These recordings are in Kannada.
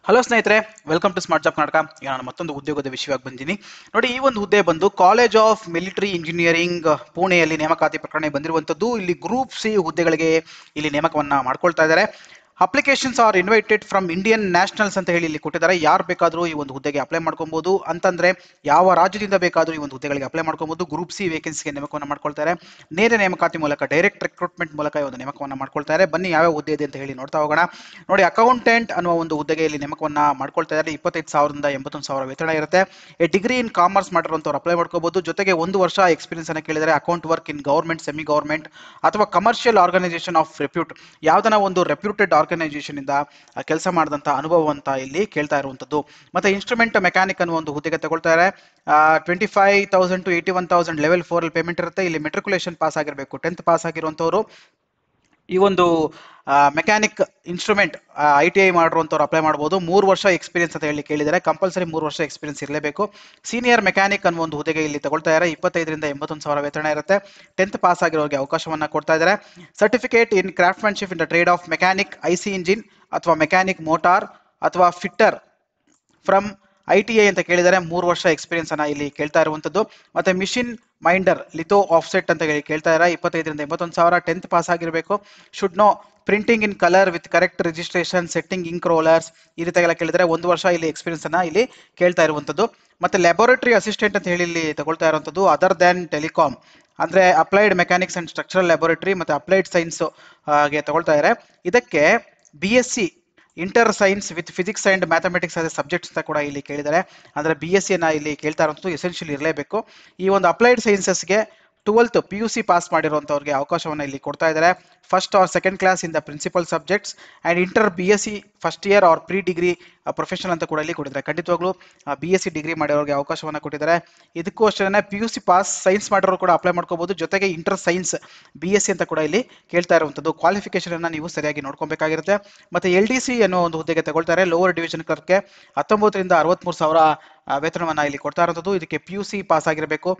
ಹಲೋ ಸ್ನೇಹಿತರೆ welcome to smart job Karnataka ಈಗ ನಾನು ಮತ್ತೊಂದು ಉದ್ಯೋಗದ ವಿಷಯವಾಗಿ ಬಂದಿನಿ ನೋಡಿ ಈ ಒಂದು ಹುದ್ದೆ ಬಂದು ಕಾಲೇಜ್ ಆಫ್ ಮಿಲಿಟರಿ ಇಂಜಿನಿಯರಿಂಗ್ ಪುಣೆಯಲ್ಲಿ ನೇಮಕಾತಿ ಪ್ರಕರಣ ಬಂದಿರುವಂತದ್ದು ಇಲ್ಲಿ ಗ್ರೂಪ್ ಸಿ ಹುದ್ದೆಗಳಿಗೆ ಇಲ್ಲಿ ನೇಮಕವನ್ನ ಮಾಡ್ಕೊಳ್ತಾ ಇದ್ದಾರೆ applications are invited from Indian nationals ಅಂತ ಹೇಳಿ ಇಲ್ಲಿ ಕೊಟ್ಟಿದ್ದಾರೆ ಯಾರು ಬೇಕಾದರೂ ಈ ಒಂದು ಹುದ್ದೆಗೆ ಅಪ್ಲೈ ಮಾಡ್ಕೊಬಹುದು ಅಂತಂದ್ರೆ ಯಾವ ರಾಜ್ಯದಿಂದ ಬೇಕಾದರೂ ಈ ಒಂದು ಹುದ್ದೆಗಳಿಗೆ ಅಪ್ಲೈ ಮಾಡ್ಕೊಬಹುದು ಗ್ರೂಪ್ ಸಿ ವೇಕೆನ್ಸಿಗೆ ನೇಮಕವನ್ನು ಮಾಡ್ಕೊಳ್ತಾರೆ ನೇರ ನೇಮಕಾತಿ ಮೂಲಕ ಡೈರೆಕ್ಟ್ ರಿಕ್ರೂಟ್ಮೆಂಟ್ ಮೂಲಕ ಈ ಒಂದು ನೇಮಕವನ್ನು ಮಾಡ್ಕೊಳ್ತಾರೆ ಬನ್ನಿ ಯಾವ್ಯಾವ ಹುದ್ದೆ ಇದೆ ಅಂತ ಹೇಳಿ ನೋಡ್ತಾ ಹೋಗೋಣ ನೋಡಿ ಅಕೌಂಟೆಂಟ್ ಅನ್ನುವ ಒಂದು ಹುದ್ದೆಗೆ ಇಲ್ಲಿ ನೇಮಕವನ್ನ ಮಾಡ್ಕೊಳ್ತಾ ಇದ್ದಾರೆ ಇಪ್ಪತ್ತೈದು ಸಾವಿರದಿಂದ ಎಂಬತ್ತೊಂದು ಸಾವಿರ ವೇತನ ಇರುತ್ತೆ ಎ ಡಿಗ್ರಿ ಇನ್ ಕಾಮರ್ಸ್ ಮಾಡಿರುವಂಥವ್ರು ಅಪ್ಲೈ ಮಾಡ್ಕೋಬಹುದು ಜೊತೆಗೆ ಒಂದು ವರ್ಷ ಎಕ್ಸ್ಪೀರಿಯನ್ಸ್ ಅನ್ನ ಕೇಳಿದರೆ account work in government semi government ಅಥವಾ ಕಮರ್ಷಿಯಲ್ ಆರ್ಗನೈಸೇಷನ್ ಆಫ್ ರೆಪ್ಯೂಟ್ ಯಾವ್ದನ ಒಂದು ರೆಪ್ಯೂಟೆಡ್ ಆರ್ಗನೈಸೇಷನ್ ಇಂದ ಕೆಲಸ ಮಾಡಿದಂತ ಅನುಭವ ಅಂತ ಇಲ್ಲಿ ಕೇಳ್ತಾ ಇರುವಂತದ್ದು ಮತ್ತೆ ಇನ್ಸ್ಟ್ರೂಮೆಂಟ್ ಮೆಕ್ಯಾನಿಕ್ ಅನ್ನೋ ಒಂದು ಹುದ್ದೆಗೆ ತಗೊಳ್ತಾರೆ twenty five thousand to eighty one thousand level four ಅಲ್ಲಿ ಪೇಮೆಂಟ್ ಇರುತ್ತೆ ಇಲ್ಲಿ ಮೆಟ್ರಿಕುಲೇಷನ್ ಪಾಸ್ ಆಗಿರಬೇಕು ಟೆಂತ್ ಪಾಸ್ ಆಗಿರುವಂತವರು ಈ ಒಂದು mechanic instrument I T I ಮಾಡಿರುವಂಥವ್ರು ಅಪ್ಲೈ ಮಾಡ್ಬೋದು ಮೂರು ವರ್ಷ ಎಕ್ಸ್ಪೀರಿಯನ್ಸ್ ಅಂತ ಹೇಳಿ ಕೇಳಿದ್ದಾರೆ ಕಂಪಲ್ಸರಿ ಮೂರು ವರ್ಷ ಎಕ್ಸ್ಪೀರಿಯನ್ಸ್ ಇರಲೇಬೇಕು ಸೀನಿಯರ್ ಮೆಕ್ಯಾನಿಕ್ ಅನ್ನೋ ಒಂದು ಹುದ್ದೆಗೆ ಇಲ್ಲಿ ತಗೊಳ್ತಾ ಇದ್ದಾರೆ ಇಪ್ಪತ್ತೈದರಿಂದ ಎಂಬತ್ತೊಂದು ಸಾವಿರ ವೇತನ ಇರುತ್ತೆ ಟೆಂತ್ ಪಾಸ್ ಆಗಿರೋರಿಗೆ ಅವಕಾಶವನ್ನ ಕೊಡ್ತಾ ಇದ್ದಾರೆ certificate in craftsmanship in the trade of mechanic I C engine ಅಥವಾ ಮೆಕ್ಯಾನಿಕ್ ಮೋಟಾರ್ ಅಥವಾ fitter from I T I ಅಂತ ಕೇಳಿದರೆ ಮೂರು ವರ್ಷ ಎಕ್ಸ್ಪೀರಿಯನ್ಸ್ ಅನ್ನ ಇಲ್ಲಿ ಕೇಳ್ತಾ ಇರುವಂತದ್ದು ಮತ್ತೆ ಮಿಷಿನ್ ಮೈಂಡರ್ ಲಿಥೋ ಆಫ್ಸೆಟ್ ಅಂತ ಹೇಳಿ ಕೇಳ್ತಾ ಇದ್ದಾರೆ ಇಪ್ಪತ್ತೈದರಿಂದ ಎಂಬತ್ತೊಂದು ಸಾವಿರ ಟೆಂತ್ ಪಾಸ್ ಆಗಿರಬೇಕು should know printing in colour with correct registration setting ink rollers ಈ ರೀತಿಯಾಗೆಲ್ಲ ಕೇಳಿದರೆ ಒಂದು ವರ್ಷ ಇಲ್ಲಿ ಎಕ್ಸ್ಪೀರಿಯನ್ಸ್ ಅನ್ನ ಇಲ್ಲಿ ಕೇಳ್ತಾ ಇರುವಂತದ್ದು ಮತ್ತೆ ಲ್ಯಾಬೋರೇಟರಿ ಅಸಿಸ್ಟೆಂಟ್ ಅಂತ ಹೇಳಿ ಇಲ್ಲಿ ತಗೊಳ್ತಾ ಇರುವಂತದ್ದು ಅದರ್ ದ್ಯಾನ್ ಟೆಲಿಕಾಮ್ ಅಂದ್ರೆ applied mechanics and structural laboratory ಮತ್ತೆ ಅಪ್ಲೈಡ್ ಸೈನ್ಸ್ ಗೆ ತಗೊಳ್ತಾ ಇದ್ದಾರೆ ಇದಕ್ಕೆ B S C inter science with physics and mathematics ಅದೇ ಸಬ್ಜೆಕ್ಟ್ಸ್ ಅಂತ ಕೂಡ ಇಲ್ಲಿ ಕೇಳಿದ್ದಾರೆ ಅಂದ್ರೆ ಬಿ ಎಸ್ ಸಿನ ಇಲ್ಲಿ ಕೇಳ್ತಾ ಇರುವಂಥದ್ದು ಎಸೆನ್ಷಿಯಲ್ ಇರಲೇಬೇಕು ಈ ಒಂದು ಅಪ್ಲೈಡ್ ಸೈನ್ಸಸ್ಗೆ twelfth P U C pass ಮಾಡಿರುವಂಥವ್ರಿಗೆ ಅವಕಾಶವನ್ನು ಇಲ್ಲಿ ಕೊಡ್ತಾ ಇದ್ದಾರೆ first or second class in the principal subjects and inter B S C first year or pre degree professional ಅಂತ ಕೂಡ ಇಲ್ಲಿ ಕೊಟ್ಟಿದ್ದಾರೆ ಖಂಡಿತವಾಗ್ಲೂ ಬಿ ಎಸ್ ಸಿ ಡಿಗ್ರಿ ಮಾಡಿರೋರಿಗೆ ಅವಕಾಶವನ್ನು ಕೊಟ್ಟಿದ್ದಾರೆ ಇದಕ್ಕೂ ಅಷ್ಟೇ P U C pass science ಮಾಡಿರೋರು ಕೂಡ ಅಪ್ಲೈ ಮಾಡ್ಕೋಬಹುದು ಜೊತೆಗೆ inter science B S C ಅಂತ ಕೂಡ ಇಲ್ಲಿ ಕೇಳ್ತಾ ಇರುವಂಥದ್ದು ಕ್ವಾಲಿಫಿಕೇಶನ್ ಅನ್ನ ನೀವು ಸರಿಯಾಗಿ ನೋಡ್ಕೊಬೇಕಾಗಿರುತ್ತೆ ಮತ್ತೆ ಎಲ್ ಡಿ ಸಿ ಅನ್ನೋ ಒಂದು ಹುದ್ದೆಗೆ ತಗೊಳ್ತಾರೆ ಲೋವರ್ ಡಿವಿಷನ್ ಕ್ಲರ್ಕ್ಗೆ ಹತ್ತೊಂಬತ್ತರಿಂದ ಅರವತ್ಮೂರು ಸಾವಿರ ವೇತನವನ್ನ ಇಲ್ಲಿ ಕೊಡ್ತಾ ಇರುವಂಥದ್ದು ಇದಕ್ಕೆ ಪಿ ಯು ಸಿ ಪಾಸ್ ಆಗಿರಬೇಕು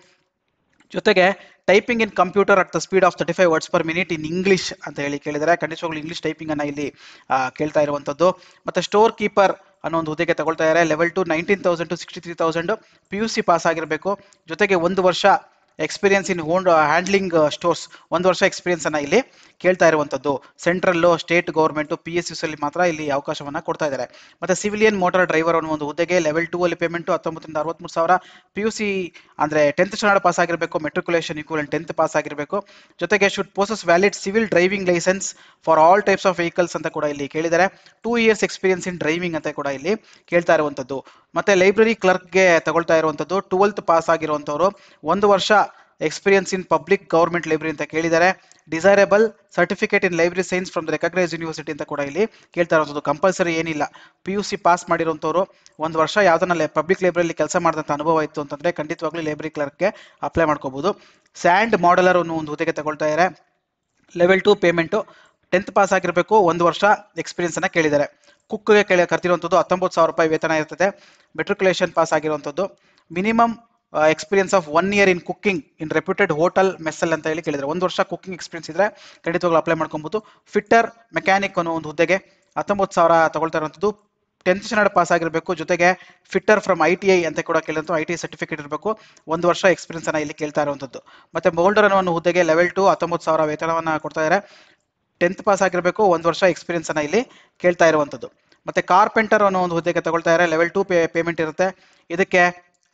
ಜೊತೆಗೆ typing in computer at the speed of thirty five words per minute in English ಅಂತ ಹೇಳಿ ಕೇಳಿದರೆ ಖಂಡಿತವಾಗ್ಲೂ ಇಂಗ್ಲಿಷ್ ಟೈಪಿಂಗ್ ಅನ್ನ ಇಲ್ಲಿ ಕೇಳ್ತಾ ಇರುವಂಥದ್ದು ಮತ್ತೆ ಸ್ಟೋರ್ ಕೀಪರ್ ಅನ್ನೋ ಒಂದು ಹುದ್ದೆಗೆ ತಗೊಳ್ತಾ ಇದ್ದಾರೆ level two nineteen thousand to sixty three thousand P U C pass ಆಗಿರಬೇಕು ಜೊತೆಗೆ ಒಂದು ವರ್ಷ experience in hand handling stores ಒಂದು ವರ್ಷ ಎಕ್ಸ್ಪೀರಿಯನ್ಸ್ ಅನ್ನ ಇಲ್ಲಿ ಕೇಳ್ತಾ ಇರುವಂತದ್ದು central state government P S Us ಅಲ್ಲಿ ಮಾತ್ರ ಇಲ್ಲಿ ಅವಕಾಶವನ್ನ ಕೊಡ್ತಾ ಇದ್ದಾರೆ ಮತ್ತೆ ಸಿವಿಲಿಯನ್ ಮೋಟಾರ್ ಡ್ರೈವರ್ ಅನ್ನೋ ಒಂದು ಹುದ್ದೆಗೆ ಲೆವೆಲ್ ಟೂ ಅಲ್ಲಿ ಪೇಮೆಂಟ್ ಹತ್ತೊಂಬತ್ತರಿಂದ ಅರವತ್ಮೂರು ಸಾವಿರ ಪಿ ಯು ಸಿ ಅಂದ್ರೆ ಟೆಂತ್ ಸ್ಟ್ಯಾಂಡರ್ಡ್ ಪಾಸ್ ಆಗಿರಬೇಕು ಮೆಟ್ರಿಕುಲೇಷನ್ ಈಕ್ವಲ್ ಟೆಂತ್ ಪಾಸ್ ಆಗಿರಬೇಕು ಜೊತೆಗೆ should possess valid civil driving licence for all types of vehicles ಅಂತ ಕೂಡ ಇಲ್ಲಿ ಕೇಳಿದ್ದಾರೆ two years experience in driving ಅಂತ ಕೂಡ ಇಲ್ಲಿ ಕೇಳ್ತಾ ಇರುವಂತದ್ದು ಮತ್ತೆ ಲೈಬ್ರರಿ ಕ್ಲರ್ಕ್ಗೆ ತಗೊಳ್ತಾ ಇರುವಂತದ್ದು ಟ್ವೆಲ್ತ್ ಪಾಸ್ ಆಗಿರುವಂತವರು ಒಂದು ವರ್ಷ experience in public government library ಅಂತ ಕೇಳಿದ್ದಾರೆ desirable certificate in library science from the recognise university ಅಂತ ಕೂಡ ಇಲ್ಲಿ ಕೇಳ್ತಾ ಇರುವಂಥದ್ದು ಕಂಪಲ್ಸರಿ ಏನಿಲ್ಲ ಪಿ ಯು ಸಿ ಪಾಸ್ ಮಾಡಿರುವಂಥವ್ರು ಒಂದು ವರ್ಷ ಯಾವ್ದನ್ನ ಪಬ್ಲಿಕ್ ಲೈಬ್ರರಿ ಕೆಲಸ ಮಾಡಿದಂಥ ಅನುಭವ ಇತ್ತು ಅಂತಂದ್ರೆ ಖಂಡಿತವಾಗ್ಲೂ ಲೈಬ್ರರಿ ಕ್ಲರ್ಕ್ಗೆ ಅಪ್ಲೈ ಮಾಡ್ಕೋಬಹುದು ಸ್ಯಾಂಡ್ ಮಾಡಲರ್ ಅನ್ನೋ ಒಂದು ಹುದ್ದೆಗೆ ತಗೊಳ್ತಾ ಇದ್ದಾರೆ level two payment tenth pass ಆಗಿರಬೇಕು ಒಂದು ವರ್ಷ ಎಕ್ಸ್ಪೀರಿಯನ್ಸ್ ಅನ್ನ ಕೇಳಿದ್ದಾರೆ ಕುಕ್ಗೆ ಕೇಳಿ ಕರ್ತಿರುವಂಥದ್ದು ಹತ್ತೊಂಬತ್ತು ಸಾವಿರ ರೂಪಾಯಿ ವೇತನ ಇರ್ತದೆ ಮೆಟ್ರಿಕುಲೇಷನ್ ಪಾಸ್ ಆಗಿರುವಂಥದ್ದು minimum experience of one year in cooking in reputed hotel ಮೆಸ್ಸಲ್ ಅಂತ ಹೇಳಿ ಕೇಳಿದ್ರೆ ಒಂದು ವರ್ಷ ಕುಕಿಂಗ್ ಎಕ್ಸ್ಪೀರಿಯನ್ಸ್ ಇದ್ರೆ ಖಂಡಿತವಾಗ್ಲೂ ಅಪ್ಲೈ ಮಾಡ್ಕೊಬಹುದು ಫಿಟ್ಟರ್ ಮೆಕ್ಯಾನಿಕ್ ಅನ್ನೋ ಒಂದು ಹುದ್ದೆಗೆ ಹತ್ತೊಂಬತ್ತು ಸಾವಿರ ತಗೊಳ್ತಾ ಇರುವಂಥದ್ದು ಟೆಂತ್ ಸ್ಟ್ಯಾಂಡರ್ಡ್ ಪಾಸ್ ಆಗಿರಬೇಕು ಜೊತೆಗೆ fitter from I T I ಅಂತ ಕೂಡ ಕೇಳಿದಂಥ ಐ ಟಿ ಸರ್ಟಿಫಿಕೇಟ್ ಇರಬೇಕು ಒಂದು ವರ್ಷ ಎಕ್ಸ್ಪೀರಿಯನ್ಸ್ ಅನ್ನ ಇಲ್ಲಿ ಕೇಳ್ತಾ ಇರುವಂಥದ್ದು ಮತ್ತೆ ಮೋಲ್ಡರ್ ಅನ್ನೋ ಒಂದು ಹುದ್ದೆಗೆ ಲೆವೆಲ್ ಟು ಹತ್ತೊಂಬತ್ತು ಸಾವಿರ ವೇತನವನ್ನ ಕೊಡ್ತಾ ಇದ್ದಾರೆ ಟೆಂತ್ ಪಾಸ್ ಆಗಿರಬೇಕು ಒಂದು ವರ್ಷ ಎಕ್ಸ್ಪೀರಿಯನ್ಸ್ ಅನ್ನ ಇಲ್ಲಿ ಕೇಳ್ತಾ ಇರುವಂಥದ್ದು ಮತ್ತೆ ಕಾರ್ಪೆಂಟರ್ ಅನ್ನೋ ಒಂದು ಹುದ್ದೆಗೆ ತಗೊಳ್ತಾ ಇದ್ದಾರೆ ಲೆವೆಲ್ ಟು ಪೇಮೆಂಟ್ ಇರುತ್ತೆ ಇದಕ್ಕೆ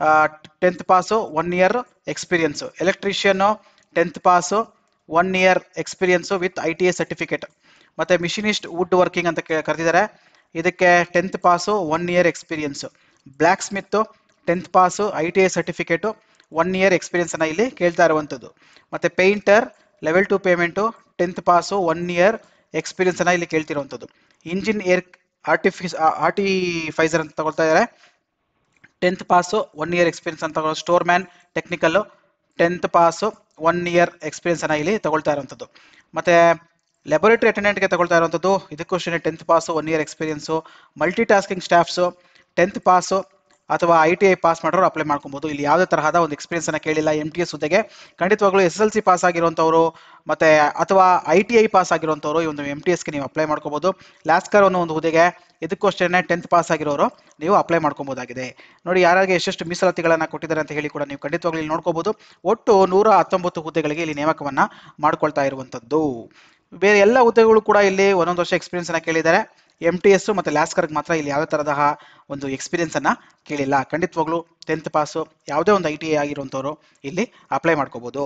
tenth pass one year experience electrician tenth pass one year experience with I T A certificate ಮತ್ತೆ ಮಿಷಿನಿಸ್ಟ್ ವುಡ್ ವರ್ಕಿಂಗ್ ಅಂತ ಕರೆದಿದ್ದಾರೆ ಇದಕ್ಕೆ tenth pass one year experience blacksmith tenth pass I T I certificate one year experience ಅನ್ನ ಇಲ್ಲಿ ಕೇಳ್ತಾ ಇರುವಂಥದ್ದು ಮತ್ತೆ painter level two payment tenth pass one year experience ಅನ್ನ ಇಲ್ಲಿ ಕೇಳ್ತಿರುವಂಥದ್ದು ಇಂಜಿನ್ ಏರ್ ಆರ್ಟಿಫಿಸ್ ಆರ್ಟಿಫೈಸರ್ ಅಂತ ತಗೊಳ್ತಾ ಇದ್ದಾರೆ tenth pass one year experience ಅಂತ ತಗೊಳ್ಳೋ store man technical tenth pass one year experience ಅನ್ನ ಇಲ್ಲಿ ತಗೊಳ್ತಾ ಇರುವಂಥದ್ದು ಮತ್ತೆ ಲ್ಯಾಬೊರೇಟರಿ ಅಟೆಂಡೆಂಟ್ಗೆ ತಗೊಳ್ತಾ ಇರುವಂಥದ್ದು ಇದಕ್ಕೂ ಅಷ್ಟೇ tenth pass one year experience multi tasking staffs tenth pass ಅಥವಾ ಐ ಟಿ ಐ ಪಾಸ್ ಮಾಡೋರು ಅಪ್ಲೈ ಮಾಡ್ಕೊಬೋದು ಇಲ್ಲಿ ಯಾವುದೇ ತರಹದ ಒಂದು ಎಕ್ಸ್ಪೀರಿಯನ್ಸ್ ಅನ್ನ ಕೇಳಿಲ್ಲ ಎಂ ಟಿ ಎಸ್ ಹುದ್ದೆಗೆ ಖಂಡಿತವಾಗ್ಲೂ ಎಸ್ ಎಲ್ ಸಿ ಪಾಸ್ ಆಗಿರುವಂಥವ್ರು ಮತ್ತೆ ಅಥವಾ ಐ ಟಿ ಐ ಪಾಸ್ ಆಗಿರುವಂಥವ್ರು ಈ ಒಂದು ಎಂ ಟಿ ಎಸ್ಗೆ ನೀವು ಅಪ್ಲೈ ಮಾಡ್ಕೋಬೋದು ಲಾಸ್ಕರ್ ಅನ್ನೋ ಒಂದು ಹುದ್ದೆಗೆ ಇದಕ್ಕೂ ಅಷ್ಟೇ ಟೆಂತ್ ಪಾಸ್ ಆಗಿರೋರು ನೀವು ಅಪ್ಲೈ ಮಾಡ್ಕೊಬೋದಾಗಿದೆ ನೋಡಿ ಯಾರಿಗೆ ಎಷ್ಟೆಷ್ಟು ಮೀಸಲಾತಿಗಳನ್ನು ಕೊಟ್ಟಿದ್ದಾರೆ ಅಂತ ಹೇಳಿ ಕೂಡ ನೀವು ಖಂಡಿತವಾಗ್ಲೂ ಇಲ್ಲಿ ನೋಡ್ಕೋಬಹುದು ಒಟ್ಟು ನೂರ ಹತ್ತೊಂಬತ್ತು ಹುದ್ದೆಗಳಿಗೆ ಇಲ್ಲಿ ನೇಮಕವನ್ನ ಮಾಡ್ಕೊಳ್ತಾ ಇರುವಂಥದ್ದು ಬೇರೆ ಎಲ್ಲ ಹುದ್ದೆಗಳು ಕೂಡ ಇಲ್ಲಿ ಒಂದೊಂದು ವರ್ಷ ಎಕ್ಸ್ಪೀರಿಯನ್ಸ್ ಅನ್ನ ಕೇಳಿದ್ದಾರೆ ಎಂ ಟಿ ಎಸ್ ಮತ್ತು ಲ್ಯಾಸ್ಕರ್ಗೆ ಮಾತ್ರ ಇಲ್ಲಿ ಯಾವುದೇ ತರಹ ಒಂದು ಎಕ್ಸ್ಪೀರಿಯನ್ಸ್ ಅನ್ನ ಕೇಳಿಲ್ಲ ಖಂಡಿತವಾಗ್ಲೂ ಟೆಂತ್ ಪಾಸು ಯಾವುದೇ ಒಂದು ಐ ಟಿ ಐ ಆಗಿರುವಂಥವ್ರು ಇಲ್ಲಿ ಅಪ್ಲೈ ಮಾಡ್ಕೋಬಹುದು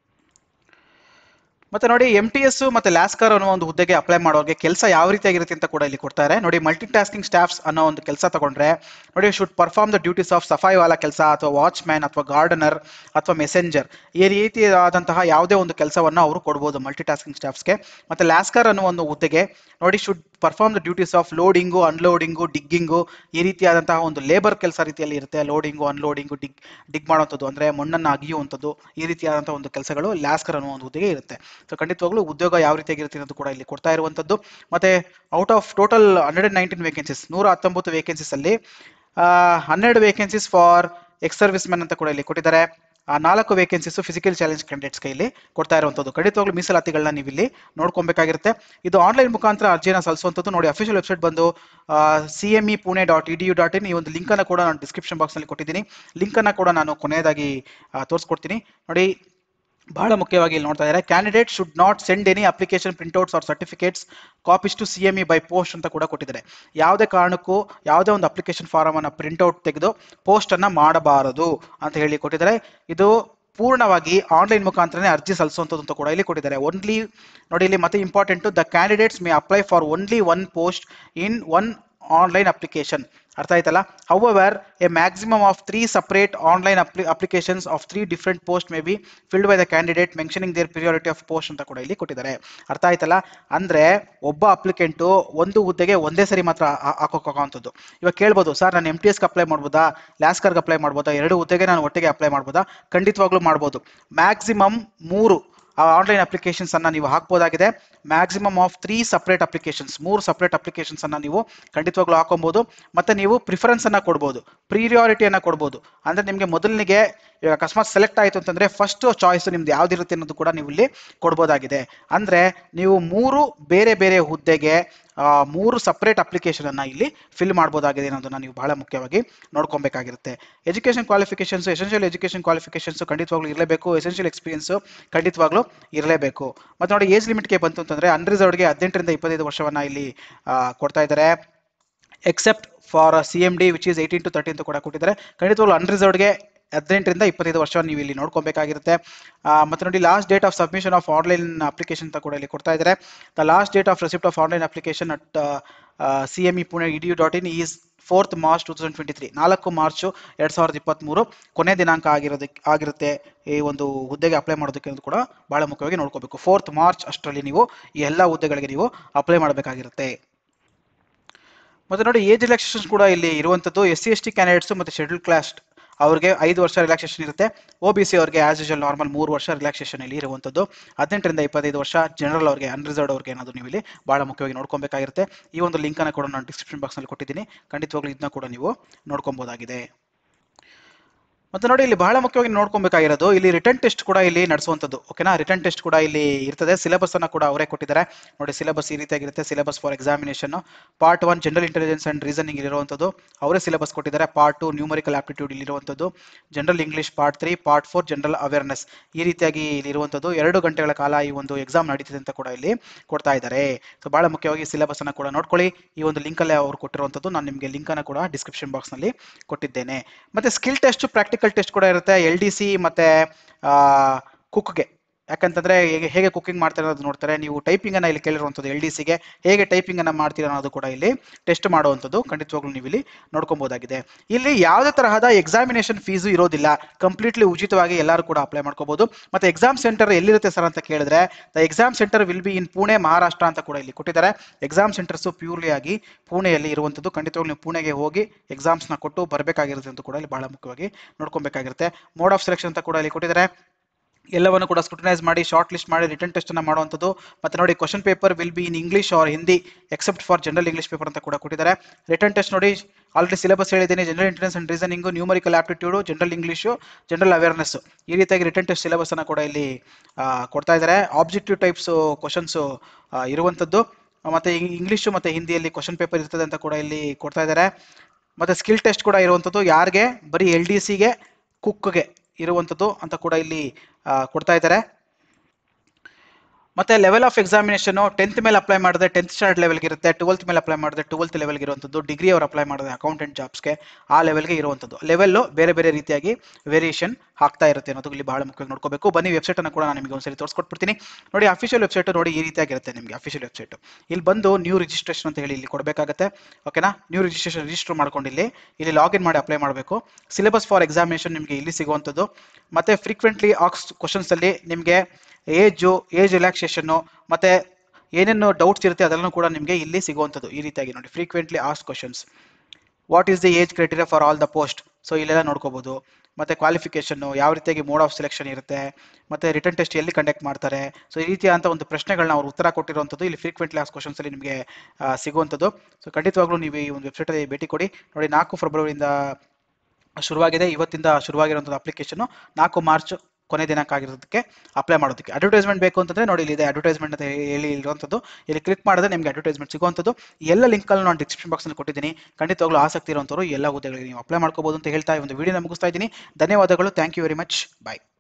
ಮತ್ತೆ ನೋಡಿ ಎಂ ಟಿ ಎಸ್ ಮತ್ತೆ ಲ್ಯಾಸ್ಕರ್ ಅನ್ನೋ ಒಂದು ಹುದ್ದೆಗೆ ಅಪ್ಲೈ ಮಾಡೋರಿಗೆ ಕೆಲಸ ಯಾವ ರೀತಿಯಾಗಿರುತ್ತೆ ಅಂತ ಕೂಡ ಇಲ್ಲಿ ಕೊಡ್ತಾರೆ ನೋಡಿ ಮಲ್ಟಿ ಟಾಸ್ಕಿಂಗ್ ಸ್ಟಾಫ್ಸ್ ಅನ್ನೋ ಒಂದು ಕೆಲಸ ತಗೊಂಡ್ರೆ ನೋಡಿ should perform the duties of safai wala ಕೆಲಸ ಅಥವಾ ವಾಚ್ಮ್ಯಾನ್ ಅಥವಾ ಗಾರ್ಡನರ್ ಅಥವಾ ಮೆಸೆಂಜರ್ ಈ ರೀತಿಯಾದಂತಹ ಯಾವುದೇ ಒಂದು ಕೆಲಸವನ್ನು ಅವರು ಕೊಡ್ಬೋದು ಮಲ್ಟಿ ಟಾಸ್ಕಿಂಗ್ ಸ್ಟಾಫ್ಸ್ಗೆ ಮತ್ತೆ ಲ್ಯಾಸ್ಕರ್ ಅನ್ನೋ ಒಂದು ಹುದ್ದೆಗೆ ನೋಡಿ should perform the duties of loading unloading digging ಈ ರೀತಿಯಾದಂತಹ ಒಂದು ಲೇಬರ್ ಕೆಲಸ ರೀತಿಯಲ್ಲಿ ಇರುತ್ತೆ ಲೋಡಿಂಗು ಅನ್ಲೋಡಿಂಗು ಡಿಗ್ ಡಿಗ್ ಮಾಡುವಂಥದ್ದು ಅಂದರೆ ಮಣ್ಣನ್ನು ಅಗಿಯುವಂಥದ್ದು ಈ ರೀತಿಯಾದಂತಹ ಒಂದು ಕೆಲಸಗಳು ಲ್ಯಾಸ್ಕರ್ ಅನ್ನೋ ಒಂದು ಹುದ್ದೆಗೆ ಇರುತ್ತೆ ಸೊ ಖಂಡಿತವಾಗ್ಲೂ ಉದ್ಯೋಗ ಯಾವ ರೀತಿಯಾಗಿರುತ್ತೆ ಅನ್ನೋದು ಕೂಡ ಇಲ್ಲಿ ಕೊಡ್ತಾ ಇರುವಂಥದ್ದು ಮತ್ತೆ out of total hundred and nineteen vacancies ನೂರ ಹತ್ತೊಂಬತ್ತು ವೇಕೆನ್ಸೀಸ್ ಅಲ್ಲಿ ಆ, ಹನ್ನೆರಡು vacancies for ex service men ಅಂತ ಕೂಡ ಇಲ್ಲಿ ಕೊಟ್ಟಿದ್ದಾರೆ ಆ ನಾಲ್ಕು ವೇಕೆನ್ಸೀಸ್ ಫಿಸಿಕಲ್ ಚಾಲೆಂಜ್ ಕ್ಯಾಂಡಿಡೇಟ್ಸ್ಗೆ ಇಲ್ಲಿ ಕೊಡ್ತಾ ಇರುವಂಥದ್ದು ಖಂಡಿತವಾಗ್ಲೂ ಮೀಸಲಾತಿಗಳನ್ನ ನೀವು ಇಲ್ಲಿ ನೋಡ್ಕೊಬೇಕಾಗಿರುತ್ತೆ ಇದು ಆನ್ಲೈನ್ ಮುಖಾಂತರ ಅರ್ಜಿಯನ್ನು ಸಲ್ಲಿಸುವಂಥದ್ದು ನೋಡಿ ಅಫಿಷಿಯಲ್ ವೆಬ್ಸೈಟ್ ಬಂದು C M E Pune dot E D U dot in ಈ ಒಂದು ಲಿಂಕನ್ನು ಕೂಡ ನಾನು ಡಿಸ್ಕ್ರಿಪ್ಷನ್ ಬಾಕ್ಸ್ನಲ್ಲಿ ಕೊಟ್ಟಿದ್ದೀನಿ ಲಿಂಕನ್ನು ಕೂಡ ನಾನು ಕೊನೆಯದಾಗಿ ಆ, ತೋರಿಸ್ಕೊಡ್ತೀನಿ ನೋಡಿ ಬಹಳ ಮುಖ್ಯವಾಗಿ ಇಲ್ಲಿ ನೋಡ್ತಾ ಇದ್ದಾರೆ candidate should not send any application printouts or certificates copies to C M E by post ಅಂತ ಕೂಡ ಕೊಟ್ಟಿದ್ದಾರೆ ಯಾವುದೇ ಕಾರಣಕ್ಕೂ ಯಾವುದೇ ಒಂದು ಅಪ್ಲಿಕೇಶನ್ ಫಾರಮ್ ಅನ್ನ ಪ್ರಿಂಟ್ಔಟ್ ತೆಗೆದು ಪೋಸ್ಟ್ ಅನ್ನ ಮಾಡಬಾರದು ಅಂತ ಹೇಳಿ ಕೊಟ್ಟಿದ್ದಾರೆ ಇದು ಪೂರ್ಣವಾಗಿ ಆನ್ಲೈನ್ ಮುಖಾಂತರನೇ ಅರ್ಜಿ ಸಲ್ಲಿಸುವಂಥದ್ದು ಅಂತ ಕೂಡ ಇಲ್ಲಿ ಕೊಟ್ಟಿದ್ದಾರೆ ಓನ್ಲಿ ನೋಡಿ ಇಲ್ಲಿ ಮತ್ತೆ important the candidates may apply for only one post in one online application ಅರ್ಥ ಆಯ್ತಲ್ಲ however a maximum of three separate online applications of three different post may be filled by the candidate mentioning their priority of post ಅಂತ ಕೂಡ ಇಲ್ಲಿ ಕೊಟ್ಟಿದ್ದಾರೆ ಅರ್ಥ ಆಯ್ತಲ್ಲ ಅಂದ್ರೆ ಒಬ್ಬ ಅಪ್ಲಿಕೆಂಟು ಒಂದು ಹುದ್ದೆಗೆ ಒಂದೇ ಸರಿ ಮಾತ್ರ ಹಾ- ಹಾಕೋಕ್ಕಾಗುವಂಥದ್ದು ಇವಾಗ ಕೇಳ್ಬೋದು ಸರ್ ನಾನು ಎಂ ಟಿ ಎಸ್ಗೆ ಅಪ್ಲೈ ಮಾಡ್ಬೋದಾ ಲ್ಯಾಸ್ಕರ್ಗೆ ಅಪ್ಲೈ ಮಾಡ್ಬೋದಾ ಎರಡು ಹುದ್ದೆಗೆ ನಾನು ಒಟ್ಟಿಗೆ ಅಪ್ಲೈ ಮಾಡ್ಬೋದಾ ಖಂಡಿತವಾಗ್ಲೂ ಮಾಡ್ಬೋದು ಮ್ಯಾಕ್ಸಿಮಮ್ ಮೂರು ಆ ಆನ್ಲೈನ್ ಅಪ್ಲಿಕೇಶನ್ಸ್ ಅನ್ನ ನೀವು ಹಾಕ್ಬೋದಾಗಿದೆ maximum of three separate applications ಮೂರು ಸಪ್ರೇಟ್ ಅಪ್ಲಿಕೇಶನ್ಸ್ ಅನ್ನ ನೀವು ಖಂಡಿತವಾಗ್ಲೂ ಹಾಕೊಬಹುದು ಮತ್ತೆ ನೀವು ಪ್ರಿಫರೆನ್ಸ್ ಅನ್ನ ಕೊಡ್ಬೋದು ಪ್ರಿಯಾರಿಟಿಯನ್ನ ಕೊಡ್ಬೋದು ಅಂದ್ರೆ ನಿಮಗೆ ಮೊದಲನಿಗೆ ಇವಾಗ ಅಕಸ್ಮಾತ್ ಸೆಲೆಕ್ಟ್ ಆಯಿತು ಅಂತಂದ್ರೆ ಫಸ್ಟ್ ಚಾಯ್ಸ್ ನಿಮ್ದು ಯಾವ್ದಿರುತ್ತೆ ಅನ್ನೋದು ಕೂಡ ನೀವು ಇಲ್ಲಿ ಕೊಡ್ಬೋದಾಗಿದೆ ಅಂದ್ರೆ ನೀವು ಮೂರು ಬೇರೆ ಬೇರೆ ಹುದ್ದೆಗೆ ಆ, ಮೂರು ಸಪ್ರೇಟ್ ಅಪ್ಲಿಕೇಶನ್ ಅನ್ನ ಇಲ್ಲಿ ಫಿಲ್ ಮಾಡ್ಬೋದಾಗಿದೆ ಅನ್ನೋದನ್ನ ನೀವು ಬಹಳ ಮುಖ್ಯವಾಗಿ ನೋಡ್ಕೊಬೇಕಾಗಿರುತ್ತೆ education qualifications essential education qualifications ಖಂಡಿತವಾಗ್ಲೂ ಇರಲೇಬೇಕು ಎಸೆನ್ಷಿಯಲ್ ಎಕ್ಸ್ಪೀರಿಯನ್ಸ್ ಖಂಡಿತವಾಗ್ಲೂ ಇರಲೇಬೇಕು ಮತ್ತೆ ನೋಡಿ ಏಜ್ ಲಿಮಿಟ್ಗೆ ಬಂತು ಅಂತಂದ್ರೆ ಅನ್ರಿಸರ್ವ್ಡ್ಗೆ ಹದಿನೆಂಟರಿಂದ ಇಪ್ಪತ್ತೈದು ವರ್ಷವನ್ನ ಇಲ್ಲಿ ಆ, ಕೊಡ್ತಾ ಇದ್ದಾರೆ except for C M D which is eighteen to thirty ಅಂತ ಕೂಡ ಕೊಟ್ಟಿದ್ದಾರೆ ಖಂಡಿತವಾಗ್ಲೂ ಅನ್ರಿಸರ್ವ್ಡ್ಗೆ ಹದಿನೆಂಟರಿಂದ ಇಪ್ಪತ್ತೈದು ವರ್ಷ ನೀವು ಇಲ್ಲಿ ನೋಡ್ಕೊಬೇಕಾಗಿರುತ್ತೆ ಆ, ಮತ್ತೆ ನೋಡಿ last date of submission of online application ಅಂತ ಕೂಡ ಇಲ್ಲಿ ಕೊಡ್ತಾ ಇದ್ದಾರೆ the last date of receipt of online application at C M E Pune EDU dot in is fourth March two thousand twenty three ನಾಲ್ಕು ಮಾರ್ಚು ಎರಡು ಸಾವಿರದ ಇಪ್ಪತ್ತ್ಮೂರು ಕೊನೆ ದಿನಾಂಕ ಆಗಿರೋದಕ್ಕೆ ಆಗಿರುತ್ತೆ ಈ ಒಂದು ಹುದ್ದೆಗೆ ಅಪ್ಲೈ ಮಾಡೋದಕ್ಕೆ ಅನ್ನೋದು ಕೂಡ ಬಹಳ ಮುಖ್ಯವಾಗಿ ನೋಡ್ಕೋಬೇಕು ಫೋರ್ತ್ ಮಾರ್ಚ್ ಅಷ್ಟರಲ್ಲಿ ನೀವು ಈ ಎಲ್ಲ ಹುದ್ದೆಗಳಿಗೆ ನೀವು ಅಪ್ಲೈ ಮಾಡಬೇಕಾಗಿರುತ್ತೆ ಮತ್ತೆ ನೋಡಿ ಏಜ್ ರಿಲ್ಯಾಕ್ಸೇಷನ್ ಕೂಡ ಇಲ್ಲಿ ಇರುವಂಥದ್ದು S C S T candidates ಮತ್ತು ಶೆಡ್ಯೂಲ್ ಕ್ಲಾಸ್ ಅವ್ರಿಗೆ ಐದು ವರ್ಷ ರಿಲ್ಯಾಕ್ಸೇಷನ್ ಇರುತ್ತೆ ಒ ಬಿ ಸಿ ಅವ್ರಿಗೆ ಆಸ್ ಯೂಶಲ್ ನಾರ್ಮಲ್ ಮೂರು ವರ್ಷ ರಿಲ್ಯಾಕ್ಸೇಷನ್ ಇಲ್ಲಿ ಇರುವಂಥದ್ದು ಹದಿನೆಂಟರಿಂದ ಇಪ್ಪತ್ತೈದು ವರ್ಷ ಜನರಲ್ ಅವ್ರಿಗೆ ಅನ್ರಿಸರ್ವ್ಡ್ ಅವ್ರಿಗೆ ಏನಾದ್ರು ನೀವು ಇಲ್ಲಿ ಭಾಳ ಮುಖ್ಯವಾಗಿ ನೋಡ್ಕೊಬೇಕಾಗಿರುತ್ತೆ ಈ ಒಂದು ಲಿಂಕನ್ನು ಕೂಡ ನಾನು ಡಿಸ್ಕ್ರಿಪ್ಷನ್ ಬಾಕ್ಸ್ನಲ್ಲಿ ಕೊಟ್ಟಿದ್ದೀನಿ ಖಂಡಿತವಾಗ್ಲೂ ಇದನ್ನ ಕೂಡ ನೀವು ನೋಡ್ಕೊಬೋದಾಗಿದೆ ಮತ್ತೆ ನೋಡಿ ಇಲ್ಲಿ ಬಹಳ ಮುಖ್ಯವಾಗಿ ನೋಡ್ಕೊಬೇಕಾಗಿರೋದು ಇಲ್ಲಿ ರಿಟರ್ನ್ ಟೆಸ್ಟ್ ಕೂಡ ಇಲ್ಲಿ ನಡೆಸುವಂಥದ್ದು ಓಕೆನಾ ರಿಟರ್ನ್ ಟೆಸ್ಟ್ ಕೂಡ ಇಲ್ಲಿ ಇರ್ತದೆ ಸಿಲೆಬಸ್ ಅನ್ನ ಕೂಡ ಅವರೇ ಕೊಟ್ಟಿದ್ದಾರೆ ನೋಡಿ ಸಿಲೆಬಸ್ ಈ ರೀತಿಯಾಗಿರುತ್ತೆ syllabus for examination part one general intelligence and reasoning ಇರುವಂಥದ್ದು ಅವರೇ ಸಿಲೆಬಸ್ ಕೊಟ್ಟಿದ್ದಾರೆ ಪಾರ್ಟ್ ಟು ನ್ಯೂಮರಿಕಲ್ ಆಪ್ಟಿಟ್ಯೂಡ್ ಇಲ್ಲಿರುವಂಥದ್ದು general English part three part four general awareness ಈ ರೀತಿಯಾಗಿ ಇಲ್ಲಿ ಇರುವಂಥದ್ದು ಎರಡು ಗಂಟೆಗಳ ಕಾಲ ಈ ಒಂದು ಎಕ್ಸಾಮ್ ನಡೀತಿದೆ ಅಂತ ಕೂಡ ಇಲ್ಲಿ ಕೊಡ್ತಾ ಇದ್ದಾರೆ ಸೊ ಬಹಳ ಮುಖ್ಯವಾಗಿ ಸಿಲೆಬಸ್ ಅನ್ನ ಕೂಡ ನೋಡ್ಕೊಳ್ಳಿ ಈ ಒಂದು ಲಿಂಕ್ ಅಲ್ಲೇ ಅವರು ಕೊಟ್ಟಿರುವಂಥದ್ದು ನಾನು ನಿಮಗೆ ಲಿಂಕ್ ಅನ್ನ ಕೂಡ ಡಿಸ್ಕ್ರಿಪ್ಷನ್ ಬಾಕ್ಸ್ ನಲ್ಲಿ ಕೊಟ್ಟಿದ್ದೇನೆ ಮತ್ತೆ ಸ್ಕಿಲ್ ಟೆಸ್ಟ್ ಪ್ರಾಕ್ಟಿಕಲ್ ಟೆಸ್ಟ್ ಕೂಡ ಇರುತ್ತೆ ಎಲ್ ಡಿ ಸಿ ಮತ್ತೆ ಕುಕ್ಗೆ ಯಾಕಂತಂದ್ರೆ ಹೇಗೆ ಹೇಗೆ ಕುಕಿಂಗ್ ಮಾಡ್ತಾರೆ ಅನ್ನೋದು ನೋಡ್ತಾರೆ ನೀವು ಟೈಪಿಂಗ್ ಅನ್ನ ಇಲ್ಲಿ ಕೇಳಿರುವಂಥದ್ದು ಎಲ್ ಡಿ ಸಿಗೆ ಹೇಗೆ ಟೈಪಿಂಗ್ ಅನ್ನ ಮಾಡ್ತೀರಾ ಅನ್ನೋದು ಕೂಡ ಇಲ್ಲಿ ಟೆಸ್ಟ್ ಮಾಡುವಂಥದ್ದು ಖಂಡಿತವಾಗ್ಲೂ ನೀವು ಇಲ್ಲಿ ನೋಡ್ಕೊಬಹುದಾಗಿದೆ ಇಲ್ಲಿ ಯಾವುದೇ ತರಹದ ಎಕ್ಸಾಮಿನೇಷನ್ ಫೀಸು ಇರೋದಿಲ್ಲ ಕಂಪ್ಲೀಟ್ಲಿ ಉಚಿತವಾಗಿ ಎಲ್ಲರೂ ಕೂಡ ಅಪ್ಲೈ ಮಾಡ್ಕೋಬಹುದು ಮತ್ತೆ ಎಕ್ಸಾಮ್ ಸೆಂಟರ್ ಎಲ್ಲಿರುತ್ತೆ ಸರ್ ಅಂತ ಕೇಳಿದ್ರೆ the exam centre will be in Pune Maharashtra ಅಂತ ಕೂಡ ಇಲ್ಲಿ ಕೊಟ್ಟಿದ್ದಾರೆ ಎಕ್ಸಾಮ್ ಸೆಂಟರ್ಸ್ ಪ್ಯೂರ್ಲಿ ಆಗಿ ಪುಣೆಯಲ್ಲಿ ಇರುವಂಥದ್ದು ಖಂಡಿತವಾಗ್ಲೂ ನೀವು ಪುಣೆಗೆ ಹೋಗಿ ಎಕ್ಸಾಮ್ಸ್ನ ಕೊಟ್ಟು ಬರಬೇಕಾಗಿರುತ್ತೆ ಅಂತ ಕೂಡ ಇಲ್ಲಿ ಬಹಳ ಮುಖ್ಯವಾಗಿ ನೋಡ್ಕೊಬೇಕಾಗಿರುತ್ತೆ ಮೋಡ್ ಆಫ್ ಸೆಲೆಕ್ಷನ್ ಅಂತ ಕೂಡ ಇಲ್ಲಿ ಕೊಟ್ಟಿದ್ದಾರೆ ಎಲ್ಲವನ್ನು ಕೂಡ ಸ್ಕ್ರೂಟನೈಸ್ ಮಾಡಿ ಶಾರ್ಟ್ ಲಿಸ್ಟ್ ಮಾಡಿ ರಿಟರ್ನ್ ಟೆಸ್ಟ್ ಅನ್ನ ಮಾಡುವಂಥದ್ದು ಮತ್ತೆ ನೋಡಿ question paper will be in English or Hindi except for general English paper ಅಂತ ಕೂಡ ಕೊಟ್ಟಿದ್ದಾರೆ ರಿಟರ್ನ್ ಟೆಸ್ಟ್ ನೋಡಿ ಆಲ್ರೆಡಿ ಸಿಲೆಬಸ್ ಹೇಳಿದ್ದೀನಿ general intelligence and reasoning numerical aptitude general English general awareness ಈ ರೀತಿಯಾಗಿ ರಿಟರ್ನ್ ಟೆಸ್ಟ್ ಸಿಲೆಬಸ್ ಅನ್ನು ಕೂಡ ಇಲ್ಲಿ ಆ, ಕೊಡ್ತಾ ಇದ್ದಾರೆ ಆಬ್ಜೆಕ್ಟಿವ್ ಟೈಪ್ಸ್ ಕ್ವಶನ್ಸ್ ಇರುವಂಥದ್ದು ಮತ್ತೆ ಇಂಗ್ಲೀಷು ಮತ್ತೆ ಹಿಂದಿಯಲ್ಲಿ ಕ್ವಶನ್ ಪೇಪರ್ ಇರ್ತದೆ ಅಂತ ಕೂಡ ಇಲ್ಲಿ ಕೊಡ್ತಾ ಇದ್ದಾರೆ ಮತ್ತೆ ಸ್ಕಿಲ್ ಟೆಸ್ಟ್ ಕೂಡ ಇರುವಂಥದ್ದು ಯಾರಿಗೆ ಬರೀ ಎಲ್ ಡಿ ಸಿಗೆ ಕುಕ್ಗೆ ಇರುವಂಥದ್ದು ಅಂತ ಕೂಡ ಇಲ್ಲಿ ಆ, ಕೊಡ್ತಾ ಇದ್ದಾರೆ ಮತ್ತೆ ಲೆವೆಲ್ ಆಫ್ ಎಕ್ಸಾಮಿನೇಷನ್ ಟೆಂತ್ ಮೇಲೆ ಅಪ್ಲೈ ಮಾಡಿದ್ರೆ ಟೆಂತ್ ಸ್ಟ್ಯಾಂಡರ್ಡ್ ಲೆವೆಲ್ಗೆ ಇರುತ್ತೆ ಟ್ವೆಲ್ತ್ ಮೇಲೆ ಅಪ್ಲೈ ಮಾಡಿದ್ರೆ ಟ್ವೆಲ್ತ್ ಲೆವೆಲ್ಗೆ ಇರುವಂಥದ್ದು ಡಿಗ್ರಿ ಅವರು ಅಪ್ಲೈ ಮಾಡಿದ್ರೆ ಅಕೌಂಟೆಂಟ್ ಜಾಬ್ಸ್ಗೆ ಆ ಲೆವೆಲ್ಗೆ ಇರುವಂಥದ್ದು ಲೆವೆಲ್ಲು ಬೇರೆ ಬೇರೆ ರೀತಿಯಾಗಿ ವೇರಿಯೇಷನ್ ಆಗ್ತಾ ಇರುತ್ತೆ ಅನ್ನೋದು ಇಲ್ಲಿ ಬಹಳ ಮುಖ್ಯವಾಗಿ ನೋಡ್ಕೋಬೇಕು ಬನ್ನಿ ವೆಬ್ಸೈಟ್ ಅನ್ನು ಕೂಡ ನಾನು ನಿಮಗೆ ಒಂದ್ಸರಿ ತೋರಿಸ್ಕೊಟ್ಬಿಡ್ತೀನಿ ನೋಡಿ ಅಫಿಷಿಯಲ್ ವೆಬ್ಸೈಟ್ ನೋಡಿ ಈ ರೀತಿಯಾಗಿರುತ್ತೆ ನಿಮಗೆ ಅಫಿಷಿಯಲ್ ವೆಬ್ಸೈಟ್ ಇಲ್ಲಿ ಬಂದು ನ್ಯೂ ರಿಜಿಸ್ಟ್ರೇಷನ್ ಅಂತ ಹೇಳಿ ಇಲ್ಲಿ ಕೊಡಬೇಕಾಗುತ್ತೆ ಓಕೆನಾ ನ್ಯೂ ರಿಜಿಸ್ಟ್ರೇಷನ್ ರಿಜಿಸ್ಟರ್ ಮಾಡ್ಕೊಂಡು ಇಲ್ಲಿ ಇಲ್ಲಿ ಲಾಗಿನ್ ಮಾಡಿ ಅಪ್ಲೈ ಮಾಡಬೇಕು ಸಿಲೆಬಸ್ ಫಾರ್ ಎಕ್ಸಾಮಿನೇಷನ್ ನಿಮಗೆ ಇಲ್ಲಿ ಸಿಗುವಂಥದ್ದು ಮತ್ತೆ ಫ್ರೀಕ್ವೆಂಟ್ಲಿ ಆಕ್ಸ್ ಕ್ವಶನ್ಸ್ ಅಲ್ಲಿ ನಿಮಗೆ ಏಜು ಏಜ್ ರಿಲ್ಯಾಕ್ಸೇಷನ್ನು ಮತ್ತೆ ಏನೇನು ಡೌಟ್ಸ್ ಇರುತ್ತೆ ಅದೆಲ್ಲನೂ ಕೂಡ ನಿಮಗೆ ಇಲ್ಲಿ ಸಿಗುವಂಥದ್ದು ಈ ರೀತಿಯಾಗಿ ನೋಡಿ ಫ್ರೀಕ್ವೆಂಟ್ಲಿ ಆಸ್ questions what is the age criteria for all the post so ಇಲ್ಲೆಲ್ಲ ನೋಡ್ಕೋಬಹುದು ಮತ್ತೆ ಕ್ವಾಲಿಫಿಕೇಶನ್ನು ಯಾವ ರೀತಿಯಾಗಿ ಮೋಡ್ ಆಫ್ ಸೆಲೆಕ್ಷನ್ ಇರುತ್ತೆ ಮತ್ತೆ ರಿಟರ್ನ್ ಟೆಸ್ಟ್ ಎಲ್ಲಿ ಕಂಡಕ್ಟ್ ಮಾಡ್ತಾರೆ ಸೊ ಈ ರೀತಿಯಾದಂಥ ಒಂದು ಪ್ರಶ್ನೆಗಳನ್ನ ಅವರು ಉತ್ತರ ಕೊಟ್ಟಿರುವಂಥದ್ದು ಇಲ್ಲಿ ಫ್ರೀಕ್ವೆಂಟ್ಲಿ ಆಸ್ ಕ್ವಶನ್ಸ್ ಅಲ್ಲಿ ನಿಮಗೆ ಆ, ಸಿಗುವಂಥದ್ದು ಸೊ ಖಂಡಿತವಾಗ್ಲೂ ನೀವು ಈ ಒಂದು ವೆಬ್ಸೈಟಲ್ಲಿ ಭೇಟಿ ಕೊಡಿ ನೋಡಿ ನಾಲ್ಕು ಫೆಬ್ರವರಿಯಿಂದ ಶುರುವಾಗಿದೆ ಇವತ್ತಿಂದ ಶುರುವಾಗಿರುವಂಥದ್ದು ಅಪ್ಲಿಕೇಶನ್ ನಾಲ್ಕು ಮಾರ್ಚ್ ಕೊನೆ ದಿನಾಂಕ ಆಗಿರೋದಕ್ಕೆ ಅಪ್ಲೈ ಮಾಡೋದಕ್ಕೆ ಅಡ್ವರ್ಟೈಸ್ಮೆಂಟ್ ಬೇಕು ಅಂತಂದ್ರೆ ನೋಡಿ ಇಲ್ಲಿ ಇದೆ ಅಡ್ವರ್ಟೈಸ್ಮೆಂಟ್ ಅಂತ ಹೇಳಿ ಇರುವಂಥದ್ದು ಇಲ್ಲಿ ಕ್ಲಿಕ್ ಮಾಡಿದ್ರೆ ನಿಮಗೆ ಅಡ್ವರ್ಟೈಸ್ಮೆಂಟ್ ಸಿಗುವಂಥದ್ದು ಈ ಎಲ್ಲ ಲಿಂಕಲ್ಲಿ ನಾನು ಡಿಸ್ಕ್ರಿಪ್ಷನ್ ಬಾಕ್ಸಲ್ಲಿ ಕೊಟ್ಟಿದ್ದೀನಿ ಖಂಡಿತವಾಗ್ಲೂ ಆಸಕ್ತಿ ಇರುವಂಥವ್ರು ಈ ಎಲ್ಲ ಹುದ್ದೆಗಳಿಗೆ ನೀವು ಅಪ್ಲೈ ಮಾಡ್ಕೋಬಹುದು ಅಂತ ಹೇಳ್ತಾ ಈ ಒಂದು ವಿಡಿಯೋನ ಮುಗಿಸ್ತಾ ಇದ್ದೀನಿ ಧನ್ಯವಾದಗಳು thank you very much bye